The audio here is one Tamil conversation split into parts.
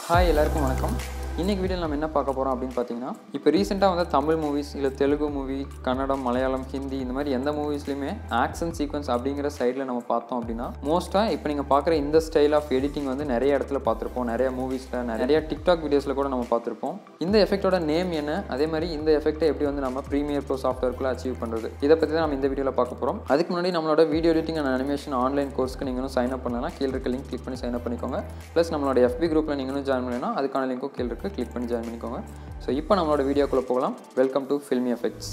ஹாய் எல்லாருக்கும் வணக்கம் இன்றைக்கி வீடியோவில் நம்ம என்ன பார்க்க போகிறோம் அப்படின்னு பார்த்தீங்கன்னா இப்போ ரீசெண்டாக வந்து தமிழ் மூவிஸ் இல்லை தெலுங்கு மூவி கன்னடம் மலையாளம் ஹிந்தி இந்த மாதிரி எந்த மூவிஸ்லையுமே ஆக்ஷன் சீக்வன்ஸ் அப்படிங்கிற சைடில் நம்ம பார்த்தோம் அப்படின்னா மோஸ்ட்டாக இப்போ நீங்கள் பார்க்குற இந்த ஸ்டைல் ஆஃப் எடிட்டிங் வந்து நிறைய இடத்துல பார்த்துருப்போம் நிறைய மூவிஸில் நிறைய டிக்டாக் வீடியோஸில் கூட நம்ம பார்த்துருப்போம் இந்த எஃபெக்ட்டோட நேம் என்ன அதே மாதிரி இந்த எஃபெக்ட்டை எப்படி வந்து நம்ம ப்ரீமியர் ப்ரோ சாஃப்ட்வேர்க்குள்ளே அச்சீவ் பண்ணுறது இதை பற்றி தான் நம்ம இந்த வீடியோவில் பார்க்க போகிறோம் அதுக்கு முன்னாடி நம்மளோட video editing and animation online கோர்ஸ்க்கு நீங்களும் சைன் அப் பண்ணலாம் கீழே இருக்க லிங்க் கிளிக் பண்ணி சைன் அப் பண்ணிக்கோங்க ப்ளஸ் நம்மளோட எஃபி குரூப்பில் நீங்களும் ஜாயின் பண்ணலாம் அதுக்கான லிங்க்கும் கீழே இருக்கு கிளிக் பண்ணி ஜாயின் பண்ணிக்கோங்க ஸோ இப்போ நம்மளோட வீடியோக்குள்ளே போகலாம் வெல்கம் டு ஃபில்மி எஃபெக்ட்ஸ்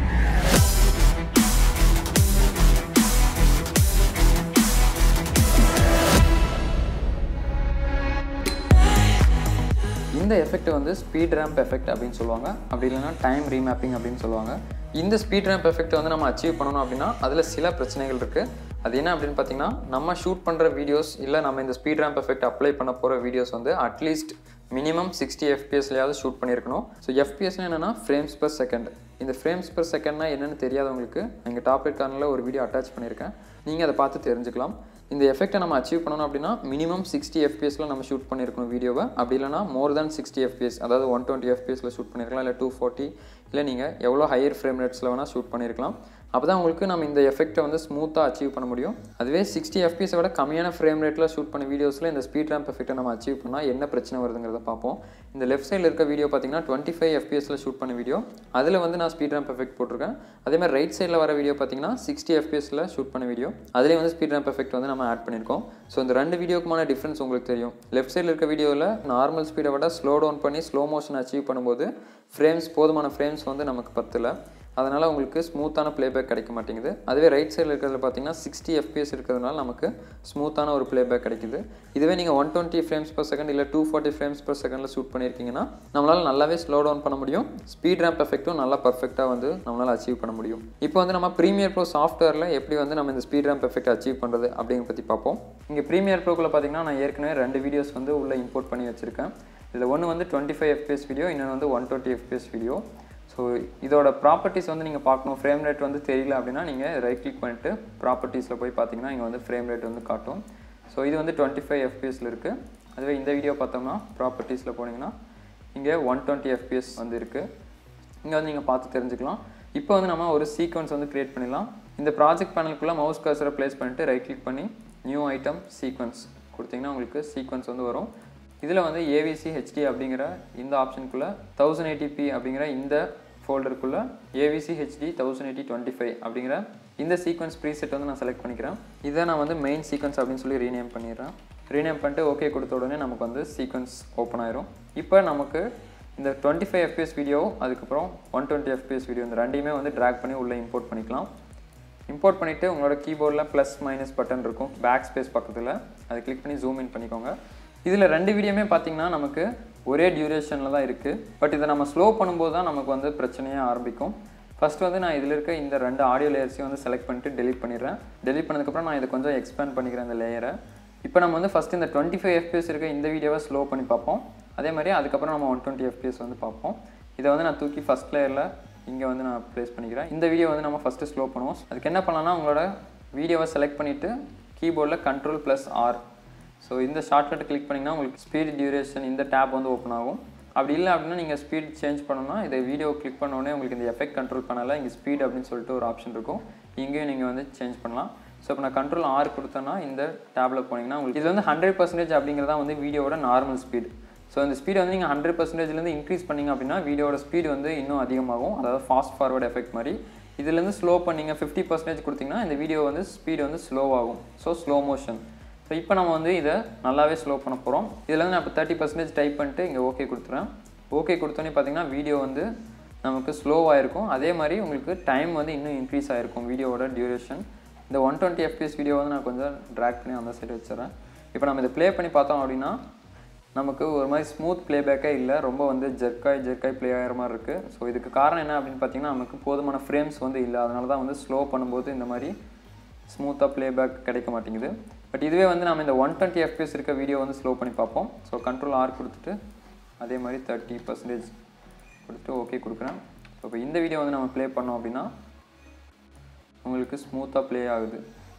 இந்த எஃபெக்ட் வந்து ஸ்பீட் ரேம்ப் எஃபெக்ட் அப்படின்னு சொல்லுவாங்க அப்படி இல்லைன்னா டைம் ரீமேப்பிங் அப்படின்னு சொல்லுவாங்க இந்த ஸ்பீட் ரேம்ப் எஃபெக்ட் வந்து நம்ம அச்சீவ் பண்ணணும் அப்படின்னா அதில் சில பிரச்சனைகள் இருக்குது அது என்ன அப்படின்னு பார்த்தீங்கன்னா நம்ம ஷூட் பண்ணுற வீடியோஸ் இல்லை நம்ம இந்த ஸ்பீட் ரேம்ப் எஃபெக்ட் அப்ளை பண்ண போகிற வீடியோஸ் வந்து அட்லீஸ்ட் மினிமம் சிக்ஸ்டி எஃபிஎஸ்லையாவது ஷூட் பண்ணியிருக்கணும் ஸோ எஃபிஎஸ்னா என்னென்னா ஃப்ரேம்ஸ் per செகண்ட் இந்த ஃப்ரேம்ஸ் per செகண்ட்னா என்னென்னு தெரியாதவங்களுக்கு எங்கள் டாபிக் கார்னில் ஒரு வீடியோ அட்டாச் பண்ணியிருக்கேன் நீங்கள் அதை பார்த்து தெரிஞ்சுக்கலாம் இந்த எஃபெக்ட்டை நம்ம அச்சீவ் பண்ணணும் அப்படின்னா மினிமம் சிக்ஸ்டி எஃபிஎஸ்ல நம்ம ஷூட் பண்ணியிருக்கணும் வீடியோவை அப்படி இல்லைனா மோர் தேன் சிக்ஸ்டி எஃபிஎஸ் அதாவது ஒன் டுவெண்ட்டி எஃபிஎஸ்ல ஷூட் பண்ணியிருக்கலாம் இல்லை டூ ஃபார்ட்டி இல்லை நீங்கள் எவ்வளோ ஹையர் ஃப்ரேம் ரேட்ஸில் வேணால் ஷூட் பண்ணியிருக்கலாம் அப்போ தான் உங்களுக்கு நம்ம இந்த எஃபெக்ட்டை வந்து ஸ்மூத்தாக அச்சீவ் பண்ண முடியும் அதுவே சிக்ஸ்டி எஃபிஎஸை விட கம்மியான ஃப்ரேம் ரேட்டில் ஷூட் பண்ண வீடியோஸில் இந்த ஸ்பீட் ரேம்ப் எஃபெக்ட்டை நம்ம அச்சீவ் பண்ணால் என்ன பிரச்சனை வருதுங்கிறத பார்ப்போம் இந்த லெஃப்ட் சைடில் இருக்க வீடியோ பார்த்தீங்கன்னா டுவெண்ட்டி ஃபைவ் எஃபிஎஸ்ல ஷூட் பண்ண வீடியோ அதில் வந்து நான் ஸ்பீட் ரேம்ப் எஃபெக்ட் போட்டிருக்கேன் அதே மாதிரி ரைட் சைடில் வர வீடியோ பார்த்தீங்கன்னா சிக்ஸ்டி எஃபிஎஸ்ல ஷூட் பண்ண வீடியோ அதிலே வந்து ஸ்பீட் ரேம்ப் எஃபெக்ட் வந்து நம்ம ஆட் பண்ணியிருக்கோம் ஸோ இந்த ரெண்டு வீடியோக்குமான டிஃப்ரென்ஸ் உங்களுக்கு தெரியும் லெஃப்ட் சைடில் இருக்க வீடியோவில் நார்மல் ஸ்பீடை விட ஸ்லோ டவுன் பண்ணி ஸ்லோ மோஷன் அச்சீவ் பண்ணும்போது ஃப்ரேம்ஸ் போதுமான ஃப்ரேம்ஸ் வந்து நமக்கு பத்தல அதனால் உங்களுக்கு ஸ்மூத்தான ப்ளேபேக் கிடைக்க மாட்டேங்குது அதுவே ரைட் சைடில் இருக்கிறதுல பார்த்தீங்கன்னா சிக்ஸ்டி எஃபிஎஸ் இருக்கிறதுனால நமக்கு ஸ்மூத்தான ஒரு ப்ளேபேக் கிடைக்குது இதுவே நீங்கள் one twenty frames per second இல்லை டூ ஃபார்ட்டி ஃப்ரேம்ஸ் per செகண்டில் ஷூட் பண்ணியிருக்கீங்கன்னா நம்மளால் நல்லாவே ஸ்லோ டவுன் பண்ண முடியும் ஸ்பீட் ரேம்ப் எஃபெக்ட்டும் நல்லா பர்ஃபெக்டாக வந்து நம்மளால் அச்சீவ் பண்ண முடியும் இப்போ வந்து நம்ம ப்ரீமியர் ப்ரோ சாஃப்ட்வேரில் எப்படி வந்து நம்ம இந்த ஸ்பீட் ரேம்ப் எஃபெக்ட் அச்சீவ் பண்ணுறது அப்படிங்கிற பற்றி பார்ப்போம் இங்கே ப்ரீமியர் ப்ரோக்குள்ள பார்த்தீங்கன்னா நான் ஏற்கனவே ரெண்டு வீடியோஸ் வந்து உள்ளே இம்போர்ட் பண்ணி வச்சுருக்கேன் இதில் ஒன்று வந்து டுவெண்ட்டி ஃபைவ் எஃபிஎஸ் வீடியோ இன்னொன்று வந்து one twenty FPS video so இதோட ப்ராப்பர்ட்டிஸ் வந்து நீங்கள் பார்க்கணும் ஃப்ரேம் ரேட் வந்து தெரியல அப்படின்னா நீங்கள் ரைட் கிளிக் பண்ணிட்டு ப்ராப்பர்ட்டிஸில் போய் பார்த்தீங்கன்னா இங்கே வந்து ஃப்ரேம் ரேட் வந்து காட்டும் ஸோ இது வந்து டுவெண்ட்டி ஃபைவ் எஃபிஎஸில் இருக்குது அதுவே இந்த வீடியோ பார்த்தோம்னா ப்ராப்பர்ட்டிஸில் போனீங்கன்னா இங்கே ஒன் டுவெண்ட்டி எஃபிஎஸ் வந்து இருக்குது இங்கே வந்து நீங்கள் பார்த்து தெரிஞ்சுக்கலாம் இப்போ வந்து நம்ம ஒரு சீக்வன்ஸ் வந்து க்ரியேட் பண்ணிடலாம் இந்த ப்ராஜெக்ட் பேனலுக்குள்ளே மவுஸ் கர்சரை ப்ளேஸ் பண்ணிட்டு ரைட் கிளிக் பண்ணி நியூ ஐட்டம் சீக்வன்ஸ் கொடுத்தீங்கன்னா உங்களுக்கு சீக்வன்ஸ் வந்து வரும் இதில் வந்து ஏவிசி ஹெச்டி அப்படிங்கிற இந்த ஆப்ஷனுக்குள்ளே தௌசண்ட் எயிட்டிபி அப்படிங்கிற இந்த ஃபோல்டருக்குள்ளே AVC HD thousand eighty twenty five அப்படிங்கிற இந்த சீக்வன்ஸ் ப்ரீசெட் வந்து நான் செலக்ட் பண்ணிக்கிறேன் இதை நான் வந்து மெயின் சீக்வன்ஸ் அப்படின்னு சொல்லி ரீநேம் பண்ணிடுறேன் ரீநேம் பண்ணிட்டு ஓகே கொடுத்த உடனே நமக்கு வந்து சீக்வன்ஸ் ஓப்பன் ஆயிரும் இப்போ நமக்கு இந்த டுவெண்ட்டி ஃபைவ் எஃபிஎஸ் வீடியோ அதுக்கப்புறம் ஒன் டுவெண்ட்டி எஃபிஎஸ் வீடியோ இந்த ரெண்டையுமே வந்து ட்ராக் பண்ணி உள்ளே இம்போர்ட் பண்ணிக்கலாம் இம்போர்ட் பண்ணிவிட்டு உங்களோட கீபோர்டில் ப்ளஸ் மைனஸ் பட்டன் இருக்கும் பேக் ஸ்பேஸ் பக்கத்தில் அதை கிளிக் பண்ணி ஜூம் இன் பண்ணிக்கோங்க இதில் ரெண்டு வீடியோமே பார்த்தீங்கன்னா நமக்கு ஒரே டியூரேஷனில் தான் இருக்குது பட் இதை நம்ம ஸ்லோ பண்ணும்போது தான் நமக்கு வந்து பிரச்சனையே ஆரம்பிக்கும் ஃபஸ்ட் வந்து நான் இதில் இருக்க இந்த ரெண்டு ஆடியோ லேயர்ஸையும் வந்து செலக்ட் பண்ணிட்டு டெலிட் பண்ணிடுறேன் டெலிட் பண்ணதுக்கப்புறம் நான் இதை கொஞ்சம் எக்ஸ்பேண்ட் பண்ணிக்கிறேன் இந்த லேயரை இப்போ நம்ம வந்து ஃபஸ்ட் இந்த டுவெண்ட்டி ஃபைவ் எஃபிஎஸ் இருக்க இந்த வீடியோவை ஸ்லோ பண்ணி பார்ப்போம் அதே மாதிரி அதுக்கப்புறம் நம்ம ஒன் டுவெண்ட்டி எஃபிஎஸ் வந்து பார்ப்போம் இதை வந்து நான் தூக்கி ஃபஸ்ட் லேயரில் இங்கே வந்து நான் ப்ளேஸ் பண்ணிக்கிறேன் இந்த வீடியோ வந்து நம்ம ஃபஸ்ட்டு ஸ்லோ பண்ணுவோம் அதுக்கு என்ன பண்ணலாம்னா உங்களோட வீடியோவை செலக்ட் பண்ணிவிட்டு கீபோர்டில் கண்ட்ரோல் ப்ளஸ் ஆர் ஸோ இந்த ஷார்ட்கட் கிளிக் பண்ணிங்கன்னா உங்களுக்கு ஸ்பீட் டியூரேஷன் இந்த டேப் வந்து ஓப்பன் ஆகும் அப்படி இல்லை அப்படின்னா நீங்கள் ஸ்பீட் சேஞ்ச் பண்ணணும்னா இதை வீடியோ கிளிக் பண்ணோடனே உங்களுக்கு இந்த எஃபெக்ட் கண்ட்ரோல் பண்ணல இங்கே ஸ்பீட் அப்படின்னு சொல்லிட்டு ஒரு ஆப்ஷன் இருக்கும் இங்கேயும் நீங்கள் வந்து சேஞ்ச் பண்ணலாம் ஸோ இப்போ நான் கண்ட்ரோல் ஆர் கொடுத்தேன்னா இந்த டேப்பில் போனீங்கன்னா உங்களுக்கு இது வந்து ஹண்ட்ரட் பர்சன்டேஜ் அப்படிங்கிறதா வந்து வீடியோட நார்மல் ஸ்பீட் ஸோ இந்த ஸ்பீடை வந்து நீங்கள் ஹண்ட்ரட் பர்சன்டேஜ்லேருந்து இன்க்ரீஸ் பண்ணிங்க அப்படின்னா வீடியோட ஸ்பீடு வந்து இன்னும் அதிகமாகும் அதாவது ஃபாஸ்ட் ஃபார்வர்ட் எஃபெக்ட் மாதிரி இதுலேருந்து ஸ்லோ பண்ணிங்க ஃபிஃப்டி பர்சன்டேஜ் கொடுத்தீங்கன்னா இந்த வீடியோ வந்து ஸ்பீடு வந்து ஸ்லோ ஆகும் ஸோ ஸ்லோ மோஷன் ஸோ இப்போ நம்ம வந்து இதை நல்லாவே ஸ்லோ பண்ண போகிறோம் இதில் வந்து நான் இப்போ தேர்ட்டி பர்சன்டேஜ் டைப் பண்ணிட்டு இங்கே ஓகே கொடுத்துறேன் ஓகே கொடுத்தோன்னே பார்த்தீங்கன்னா வீடியோ வந்து நமக்கு ஸ்லோவாக இருக்கும் அதே மாதிரி உங்களுக்கு டைம் வந்து இன்னும் இன்க்ரீஸ் ஆகிருக்கும் வீடியோவோட டியூரேஷன் இந்த ஒன் டுவெண்ட்டி எஃபிஎஸ் வீடியோ வந்து நான் கொஞ்சம் ட்ராக் பண்ணி அந்த சைடு வச்சுறேன் இப்போ நம்ம இதை ப்ளே பண்ணி பார்த்தோம் அப்படின்னா நமக்கு ஒரு மாதிரி ஸ்மூத் ப்ளேபேக்கே இல்லை ரொம்ப வந்து ஜெர்க்காய் ஜெர்க்காய் ப்ளே ஆகிற மாதிரி இருக்குது ஸோ இதுக்கு காரணம் என்ன அப்படின்னு பார்த்தீங்கன்னா நமக்கு போதுமான ஃப்ரேம்ஸ் வந்து இல்லை அதனால தான் வந்து ஸ்லோ பண்ணும்போது இந்த மாதிரி ஸ்மூத்தாக ப்ளேபேக் கிடைக்க மாட்டேங்குது பட் இதுவே வந்து நம்ம இந்த ஒன் டுவெண்ட்டி எஃபிஎஸ் இருக்க வீடியோ வந்து ஸ்லோ பண்ணி பார்ப்போம் ஸோ கண்ட்ரோல் ஆர் கொடுத்துட்டு அதே மாதிரி தேர்ட்டி பர்சன்டேஜ் கொடுத்துட்டு ஓகே கொடுக்குறேன் ஸோ இப்போ இந்த வீடியோ வந்து நம்ம ப்ளே பண்ணோம் அப்படின்னா உங்களுக்கு ஸ்மூத்தாக ப்ளே ஆகுது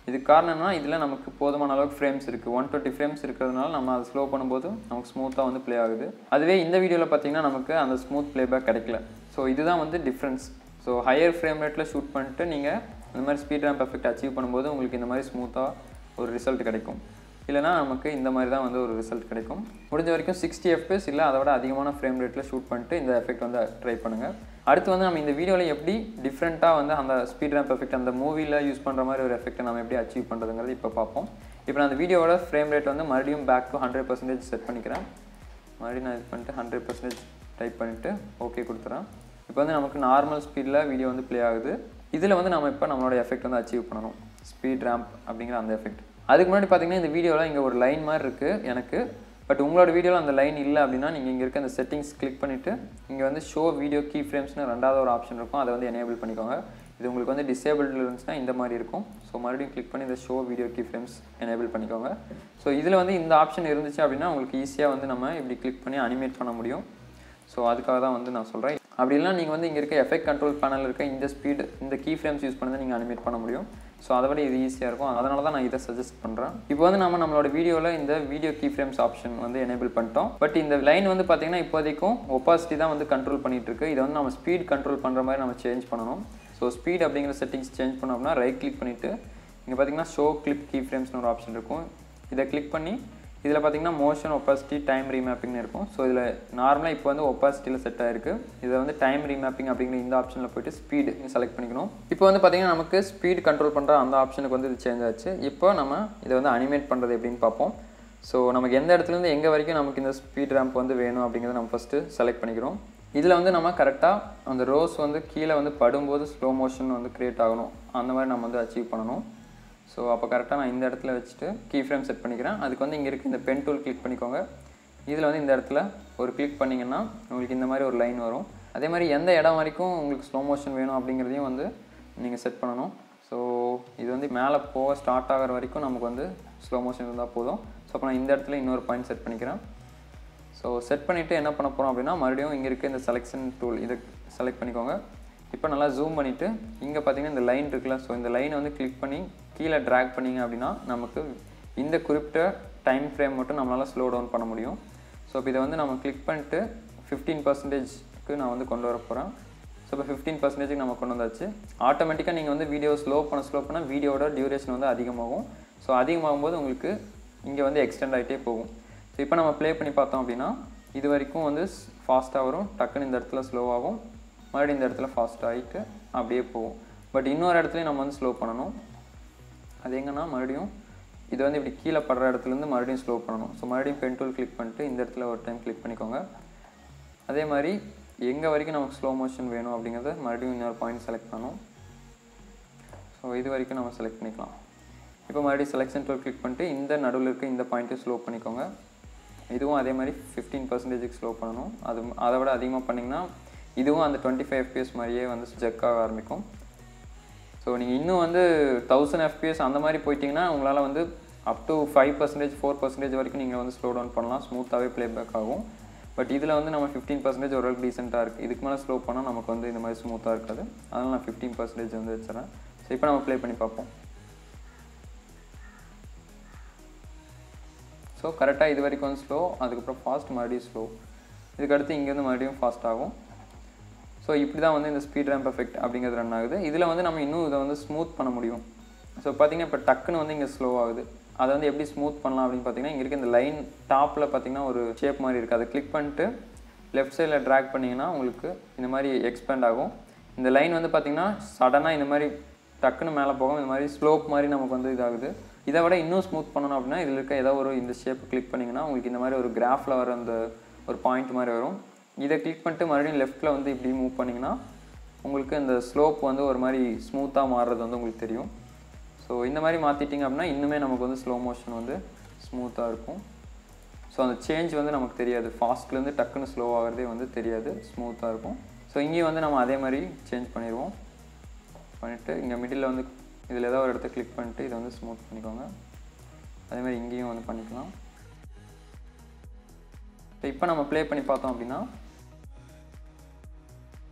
இதுக்கு காரணம் என்னன்னா இதில் நமக்கு போதுமான அளவுக்கு ஃப்ரேம்ஸ் இருக்குது ஒன் டுவெண்ட்டி ஃப்ரேம்ஸ் இருக்கிறதுனால நம்ம அதை ஸ்லோ பண்ணும்போது நமக்கு ஸ்மூத்தாக வந்து ப்ளே ஆகுது அதுவே இந்த வீடியோவில் பார்த்தீங்கன்னா நமக்கு அந்த ஸ்மூத் ப்ளேபேக் கிடைக்கல ஸோ இதுதான் வந்து டிஃப்ரென்ஸ் ஸோ ஹையர் ஃப்ரேம் ரேட்டில் ஷூட் பண்ணிட்டு நீங்கள் இந்த மாதிரி ஸ்பீட் ரேம் எஃபெக்ட் அச்சீவ் பண்ணும்போது உங்களுக்கு இந்த மாதிரி ஸ்மூத்தாக ஒரு ரிசல்ட் கிடைக்கும் இல்லைனா நமக்கு இந்த மாதிரி தான் வந்து ஒரு ரிசல்ட் கிடைக்கும் முடிஞ்ச வரைக்கும் சிக்ஸ்டி எஃப்பிஎஸ் இல்லை அதை விட அதிகமான ஃப்ரேம் ரேட்டில் ஷூட் பண்ணிட்டு இந்த எஃபெக்ட் வந்து ட்ரை பண்ணுங்கள் அடுத்து வந்து நம்ம இந்த வீடியோவில் எப்படி டிஃப்ரெண்ட்டாக வந்து அந்த ஸ்பீட் ரேம்ப் எஃபெக்ட் அந்த மூவியில் யூஸ் பண்ணுற மாதிரி ஒரு எஃபெக்ட்டை நம்ம எப்படி அச்சீவ் பண்ணுறதுங்கிறது இப்போ பார்ப்போம் இப்போ நான் அந்த வீடியோவோட ஃப்ரேம் ரேட் வந்து மறுபடியும் back to hundred percentage set பண்ணிக்கிறேன் மறுபடியும் நான் இது பண்ணிட்டு ஹண்ட்ரட் பர்சன்டேஜ் டைப் பண்ணிவிட்டு ஓகே கொடுத்துறேன் இப்போ வந்து நமக்கு நார்மல் ஸ்பீடில் வீடியோ வந்து ப்ளே ஆகுது இதில் வந்து நம்ம இப்போ நம்மளோட எஃபெக்ட் வந்து அச்சீவ் பண்ணணும் ஸ்பீட் ரேம்ப் அப்படிங்கிற அந்த எஃபெக்ட் அதுக்கு முன்னாடி பார்த்தீங்கன்னா இந்த வீடியோவில் இங்கே ஒரு லைன் மாதிரி இருக்குது எனக்கு பட் உங்களோட வீடியோவில் அந்த லைன் இல்லை அப்படின்னா நீங்கள் இங்கே இருக்க அந்த செட்டிங்ஸ் கிளிக் பண்ணிவிட்டு இங்கே வந்து ஷோ வீடியோ கீ ஃப்ரேம்ஸ்னு ரெண்டாவது ஒரு ஆப்ஷன் இருக்கும் அதை வந்து எனேபிள் பண்ணிக்கோங்க இது உங்களுக்கு வந்து டிசேபிள்டு இருந்துச்சுன்னா இந்த மாதிரி இருக்கும் ஸோ மறுபடியும் கிளிக் பண்ணி இந்த show video key frames enable பண்ணிக்கோங்க ஸோ இதில் வந்து இந்த ஆப்ஷன் இருந்துச்சு அப்படின்னா உங்களுக்கு ஈஸியாக வந்து நம்ம இப்படி கிளிக் பண்ணி அனிமேட் பண்ண முடியும் ஸோ அதுக்காக தான் வந்து நான் சொல்கிறேன் அப்படி இல்லைனா நீங்கள் வந்து இங்கே இருக்க எஃபெக்ட் கண்ட்ரோல் பேனல் இருக்க இந்த ஸ்பீடு இந்த கீ ஃப்ரேம்ஸ் யூஸ் பண்ணி தான் நீங்கள் அனிமேட் பண்ண முடியும் ஸோ அதை விட இது ஈஸியாக இருக்கும் அதனால தான் நான் இதை சஜஸ்ட் பண்ணுறேன் இப்போ வந்து நம்ம நம்மளோட வீடியோவில் இந்த வீடியோ கீ ஃப்ரேம்ஸ் ஆப்ஷன் வந்து எனேபிள் பண்ணிட்டோம் பட் இந்த லைன் வந்து பார்த்தீங்கன்னா இப்போதைக்கும் ஒப்பாசிட்டி தான் வந்து கண்ட்ரோல் பண்ணிட்டு இருக்கு இதை வந்து நம்ம ஸ்பீட் கண்ட்ரோல் பண்ணுற மாதிரி நம்ம சேஞ்ச் பண்ணணும் ஸோ ஸ்பீட் அப்படிங்கிற செட்டிங்ஸ் சேஞ்ச் பண்ணோம் அப்படின்னா ரைட் கிளிக் பண்ணிவிட்டு இங்கே பார்த்தீங்கன்னா ஷோ கிளிப் கீ ஃப்ரேம்ஸ்னு ஒரு ஆப்ஷன் இருக்கும் இதை கிளிக் பண்ணி இதில் பார்த்தீங்கன்னா மோஷன் ஒப்பாசிட்டி டைம் ரீமேப்பிங்னு இருக்கும் ஸோ இதில் நார்மலாக இப்போ வந்து ஒப்பாசிட்டியில் செட் ஆயிருக்கு இதை வந்து டைம் ரீமேப்பிங் அப்படிங்கிற இந்த ஆப்ஷனில் போயிட்டு ஸ்பீடு செலக்ட் பண்ணிக்கணும் இப்போ வந்து பார்த்தீங்கன்னா நமக்கு ஸ்பீட் கண்ட்ரோல் பண்ணுற அந்த ஆப்ஷனுக்கு வந்து இது சேஞ்ச் ஆச்சு இப்போ நம்ம இதை வந்து அனிமேட் பண்ணுறது எப்படின்னு பார்ப்போம் ஸோ நமக்கு எந்த இடத்துலேருந்து எங்கே வரைக்கும் நமக்கு இந்த ஸ்பீட் ரேம்ப் வந்து வேணும் அப்படிங்கிறத நம்ம ஃபஸ்ட்டு செலக்ட் பண்ணிக்கிறோம் இதில் வந்து நம்ம கரெக்டாக அந்த ரோஸ் வந்து கீழே வந்து படும்போது ஸ்லோ மோஷன் வந்து க்ரியேட் ஆகணும் அந்த மாதிரி நம்ம வந்து அச்சீவ் பண்ணணும் ஸோ அப்போ கரெக்டாக நான் இந்த இடத்துல வச்சுட்டு கீ ஃப்ரேம் செட் பண்ணிக்கிறேன் அதுக்கு வந்து இங்கே இருக்க இந்த பென் டூல் கிளிக் பண்ணிக்கோங்க இதில் வந்து இந்த இடத்துல ஒரு கிளிக் பண்ணிங்கன்னா உங்களுக்கு இந்த மாதிரி ஒரு லைன் வரும் அதே மாதிரி எந்த இடம் வரைக்கும் உங்களுக்கு ஸ்லோ மோஷன் வேணும் அப்படிங்கிறதையும் வந்து நீங்கள் செட் பண்ணணும் ஸோ இது வந்து மேலே போக ஸ்டார்ட் ஆகிற வரைக்கும் நமக்கு வந்து ஸ்லோ மோஷன் இருந்தால் போதும் ஸோ அப்போ நான் இந்த இடத்துல இன்னொரு பாயிண்ட் செட் பண்ணிக்கிறேன் ஸோ செட் பண்ணிவிட்டு என்ன பண்ண போகிறோம் அப்படின்னா மறுபடியும் இங்கே இருக்க இந்த செலெக்ஷன் டூல் இதை செலக்ட் பண்ணிக்கோங்க இப்போ நல்லா ஜூம் பண்ணிவிட்டு இங்கே பார்த்தீங்கன்னா இந்த லைன் இருக்குல்ல ஸோ இந்த லைனை வந்து கிளிக் பண்ணி கீழே ட்ராக் பண்ணிங்க அப்படின்னா நமக்கு இந்த குறிப்பிட்ட டைம் ஃப்ரேம் மட்டும் நம்மளால் ஸ்லோ டவுன் பண்ண முடியும் ஸோ இப்போ இதை வந்து நம்ம கிளிக் பண்ணிட்டு ஃபிஃப்டீன் பர்சன்டேஜ்க்கு நான் வந்து கொண்டு வர போகிறேன் ஸோ இப்போ ஃபிஃப்டீன் பர்சன்டேஜுக்கு நம்ம கொண்டு வந்தாச்சு ஆட்டோமேட்டிக்காக நீங்கள் வந்து வீடியோ ஸ்லோ பண்ண ஸ்லோ பண்ண வீடியோட டியூரேஷன் வந்து அதிகமாகும் ஸோ அதிகமாகும் போது உங்களுக்கு இங்கே வந்து எக்ஸ்டெண்ட் ஆகிட்டே போகும் ஸோ இப்போ நம்ம ப்ளே பண்ணி பார்த்தோம் அப்படின்னா இது வரைக்கும் வந்து ஃபாஸ்ட்டாக வரும் டக்குன்னு இந்த இடத்துல ஸ்லோவாகும் மறுபடியும் இந்த இடத்துல ஃபாஸ்ட் ஆகிட்டு அப்படியே போகும் பட் இன்னொரு இடத்துலையும் நம்ம வந்து ஸ்லோ பண்ணணும் அது எங்கன்னா மறுபடியும் இது வந்து இப்படி கீழே படுற இடத்துலேருந்து மறுபடியும் ஸ்லோ பண்ணணும் ஸோ மறுபடியும் பென் டூல் கிளிக் பண்ணிட்டு இந்த இடத்துல ஒரு டைம் கிளிக் பண்ணிக்கோங்க அதே மாதிரி எங்கே வரைக்கும் நமக்கு ஸ்லோ மோஷன் வேணும் அப்படிங்கிறத மறுபடியும் இன்னொரு பாயிண்ட் செலக்ட் பண்ணணும் ஸோ இது வரைக்கும் நம்ம செலக்ட் பண்ணிக்கலாம் இப்போ மறுபடியும் செலெக்ஷன் டூல் கிளிக் பண்ணிட்டு இந்த நடுவில் இருக்க இந்த பாயிண்ட்டையும் ஸ்லோ பண்ணிக்கோங்க இதுவும் அதே மாதிரி ஃபிஃப்டீன் பர்சன்டேஜுக்கு ஸ்லோ பண்ணணும் அது அதை விட அதிகமாக பண்ணிங்கன்னா இதுவும் அந்த டுவெண்ட்டி ஃபைவ் எஃபிஎஸ் மாதிரியே வந்து ஜெக்காக ஆரம்பிக்கும் ஸோ நீங்கள் இன்னும் வந்து தௌசண்ட் எஃபிஎஸ் அந்த மாதிரி போயிட்டீங்கன்னா உங்களால் வந்து up to five percentage four percentage வரைக்கும் நீங்கள் வந்து ஸ்லோ டவுன் பண்ணலாம் ஸ்மூத்தாகவே ப்ளேபேக் ஆகும் பட் இதில் வந்து நம்ம ஃபிஃப்டீன் பர்சன்டேஜ் ஓரளவுக்கு டீசெண்டாக இருக்குது இதுக்கு மேலே ஸ்லோ பண்ணால் நமக்கு வந்து இந்த மாதிரி ஸ்மூத்தாக இருக்காது அதனால் நான் ஃபிஃப்டீன் பர்சன்டேஜ் வந்து வச்சுறேன் ஸோ இப்போ நம்ம ப்ளே பண்ணி பார்ப்போம் ஸோ கரெக்டாக இது வரைக்கும் வந்து ஸ்லோ அதுக்கப்புறம் ஃபாஸ்ட் மறுபடியும் ஸ்லோ இதுக்கடுத்து இங்கேருந்து மறுபடியும் ஃபாஸ்ட் ஆகும் ஸோ இப்படி தான் வந்து இந்த ஸ்பீட் ரேம்ப் எஃபெக்ட் அப்படிங்கிறது ரன் ஆகுது இதில் வந்து நம்ம இன்னும் இதை வந்து ஸ்மூத் பண்ண முடியும் ஸோ பார்த்தீங்கன்னா இப்போ டக்குன்னு வந்து இங்கே ஸ்லோ ஆகுது அதை வந்து எப்படி ஸ்மூத் பண்ணலாம் அப்படின்னு பார்த்தீங்கன்னா இங்கே இருக்க இந்த லைன் டாப்பில் பார்த்தீங்கன்னா ஒரு ஷேப் மாதிரி இருக்குது அதை கிளிக் பண்ணிட்டு லெஃப்ட் சைடில் ட்ராக் பண்ணிங்கன்னா உங்களுக்கு இந்த மாதிரி எக்ஸ்பேண்ட் ஆகும் இந்த லைன் வந்து பார்த்தீங்கன்னா சடனாக இந்த மாதிரி டக்குன்னு மேலே போகும் இந்த மாதிரி ஸ்லோப் மாதிரி நமக்கு வந்து இதாகுது இதை விட இன்னும் ஸ்மூத் பண்ணணும் அப்படின்னா இதில் இருக்க ஏதோ ஒரு இந்த ஷேப் கிளிக் பண்ணிங்கன்னா உங்களுக்கு இந்த மாதிரி ஒரு கிராஃபில் வர அந்த ஒரு பாயிண்ட் மாதிரி வரும் இதை கிளிக் பண்ணிட்டு மறுபடியும் லெஃப்ட்டில் வந்து இப்படி மூவ் பண்ணிங்கன்னா உங்களுக்கு இந்த ஸ்லோப் வந்து ஒரு மாதிரி ஸ்மூத்தாக மாறுறது வந்து உங்களுக்கு தெரியும் ஸோ இந்த மாதிரி மாற்றிட்டிங்க அப்படின்னா இன்னுமே நமக்கு வந்து ஸ்லோ மோஷன் வந்து ஸ்மூத்தாக இருக்கும் ஸோ அந்த சேஞ்ச் வந்து நமக்கு தெரியாது ஃபாஸ்ட்லேருந்து டக்குன்னு ஸ்லோ ஆகிறதே வந்து தெரியாது ஸ்மூத்தாக இருக்கும் ஸோ இங்கேயும் வந்து நம்ம அதே மாதிரி சேஞ்ச் பண்ணிடுவோம் பண்ணிவிட்டு இங்கே மிடில் வந்து இதில் ஏதாவது ஒரு இடத்த கிளிக் பண்ணிட்டு இதை வந்து ஸ்மூத் பண்ணிக்கோங்க அதே மாதிரி இங்கேயும் வந்து பண்ணிக்கலாம் ஸோ இப்போ நம்ம ப்ளே பண்ணி பார்த்தோம் அப்படின்னா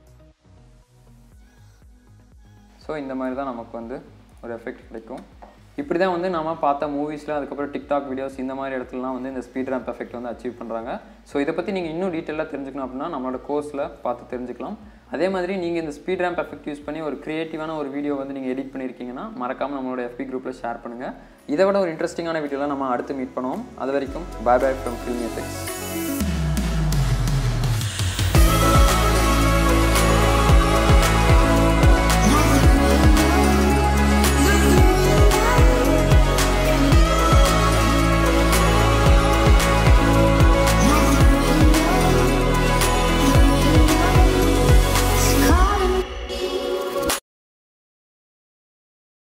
ஸோ இந்த மாதிரி தான் நமக்கு வந்து ஒரு எஃபெக்ட் கிடைக்கும் இப்படி தான் வந்து நம்ம பார்த்த மூவிஸில் அதுக்கப்புறம் டிக்டாக் வீடியோஸ் இந்த மாதிரி இடத்துலலாம் வந்து இந்த ஸ்பீட் ரேம்ப் எஃபெக்ட் வந்து அச்சீவ் பண்ணுறாங்க ஸோ இதை பற்றி நீங்கள் இன்னும் டீட்டெயிலாக தெரிஞ்சுக்கணும் அப்படின்னா நம்மளோட கோர்ஸில் பார்த்து தெரிஞ்சுக்கலாம் அதே மாதிரி நீங்கள் இந்த ஸ்பீட் ரேம்ப் எஃபெக்ட் யூஸ் பண்ணி ஒரு க்ரியேட்டிவான ஒரு வீடியோ வந்து நீங்கள் எடிட் பண்ணியிருக்கீங்கன்னா மறக்காமல் நம்மளோட FB குரூப்பில் ஷேர் பண்ணுங்கள் இதை விட ஒரு இன்ட்ரெஸ்டிங்கான வீடியோலாம் நம்ம அடுத்து மீட் பண்ணுவோம் அது வரைக்கும் bye bye from filmy effects